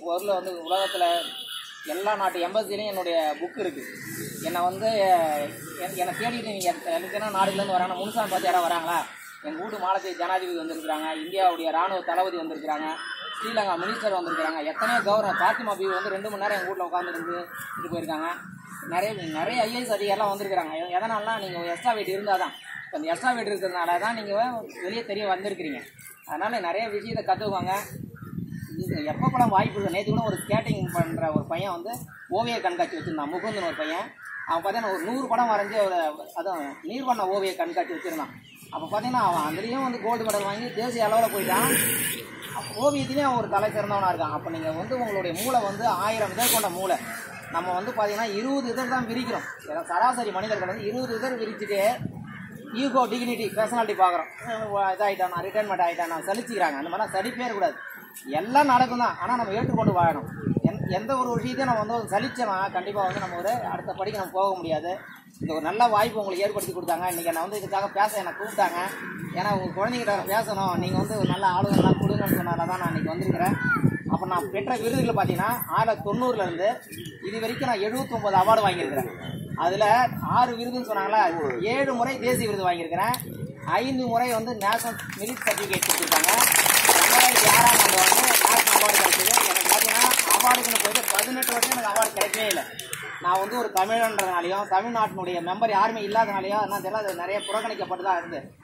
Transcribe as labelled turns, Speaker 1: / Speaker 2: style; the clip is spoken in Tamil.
Speaker 1: பொருள் வந்து உலகத்தில் எல்லா நாட்டு எம்பசிலையும் என்னுடைய புக் இருக்குது என்னை வந்து எ- என்னை தேடிட்டு நீங்கள் எத்தனை நாடுகள்லேருந்து வராங்க முனுசாமி பார்த்து யாராவது வராங்களா எங்கள் வீட்டு மாலத்தீவு ஜனாதிபதி வந்திருக்கிறாங்க இந்தியாவுடைய ராணுவ தளபதி வந்திருக்கிறாங்க ஸ்ரீலங்கா மினிஸ்டர் வந்திருக்கிறாங்க எத்தனையோ கவர்னர் பாத்திமா பீவி வந்து ரெண்டு மணி நேரம் எங்கள் வீட்டில் உட்காந்துருந்து இது போயிருக்காங்க நிறைய நிறைய ஐஏஎஸ் அதிகாரிலாம் வந்திருக்கிறாங்க எ- எதனாலனா நீங்கள் எக்ஸ்ட்ரா வெயிட் இருந்தால் தான் இப்போ இந்த எக்ஸ்ட்ரா வெயிட் இருக்கிறதுனால தான் நீங்கள் வெளியே தெரிய வந்திருக்கிறீங்க அதனால் நிறைய விஷயத்தை கற்றுக்குவாங்க இது எப்பப்பெல்லாம் வாய்ப்பு இருக்குது நேற்று கூட ஒரு ஸ்கேட்டிங் பண்ணுற ஒரு பையன் வந்து ஓவிய கண்காட்சி வச்சுருந்தான் முகுந்தன் ஒரு பையன் அவன் பார்த்தீங்கன்னா ஒரு நூறு படம் வரைஞ்சி ஒரு அதான் நீர்வண்ண ஓவிய கண்காட்சி வச்சுருந்தான் அப்போ பார்த்தீங்கன்னா அவன் அதுலேயும் வந்து கோல்டு மெடல் வாங்கி தேசிய அளவில் போயிட்டான் அப்ப ஓவியத்திலையும் அவன் ஒரு தலை சிறந்தவனாக இருக்கான் அப்போ நீங்கள் வந்து உங்களுடைய மூளை வந்து ஆயிரம் இதழ் கொண்ட மூளை நம்ம வந்து பார்த்தீங்கன்னா இருபது இதழ் தான் விரிக்கிறோம் ஏன்னா சராசரி மனிதர்கள் வந்து இருபது இதழ் விரிச்சுட்டு ஈகோ டிகினிட்டி பர்சனாலிட்டி பார்க்குறோம் இதாகிட்டான் நான் ரிட்டைர்மெண்ட் ஆகிட்டான் நான் சலிச்சுக்கிறாங்க அந்த மாதிரிலாம் சலிப்பே இருக்கக்கூடாது எல்லாம் நடக்கும் தான் ஆனால் நம்ம ஏற்றுக்கொண்டு வாழணும் எந் எந்த ஒரு விஷயத்தையும் நம்ம வந்து சலிச்சோம்னா கண்டிப்பாக வந்து நம்ம ஒரு அடுத்த படிக்கு நம்ம போக முடியாது இந்த ஒரு நல்ல வாய்ப்பு உங்களுக்கு ஏற்படுத்தி கொடுத்தாங்க இன்றைக்கி நான் வந்து இதுக்காக பேச என்னை கூப்பிட்டாங்க ஏன்னா உங்கள் குழந்தைகிட்ட பேசணும் நீங்கள் வந்து ஒரு நல்ல ஆளுங்கள்லாம் கொடுங்கன்னு சொன்னால தான் நான் இன்றைக்கி வந்திருக்கிறேன் அப்போ நான் பெற்ற விருதுகள் பார்த்தீங்கன்னா ஆயிரத்தி தொண்ணூறுலேருந்து இது வரைக்கும் நான் 79 அவார்டு வாங்கியிருக்கிறேன் அதில் ஆறு விருதுன்னு சொன்னாங்களா ஏழு முறை தேசிய விருது வாங்கியிருக்கிறேன் ஐந்து முறை வந்து நேஷனல் மெரிட் சர்டிஃபிகேட் கொடுத்துருக்காங்க ரெண்டாயிரத்தி ஆறாம் ஆண்டு வந்து நேஷனல் அவார்டு கிடைச்சது எனக்கு பார்த்தீங்கன்னா அவார்டுக்குன்னு போயிட்டு பதினெட்டு வருஷம் எனக்கு அவார்டு கிடைக்கவே இல்லை நான் வந்து ஒரு தமிழன்றதுனாலையும் தமிழ்நாட்டினுடைய மெம்பர் யாருமே இல்லாதனாலையும் என்ன தெரியல அது நிறைய புறக்கணிக்கப்பட்டு தான் இருந்து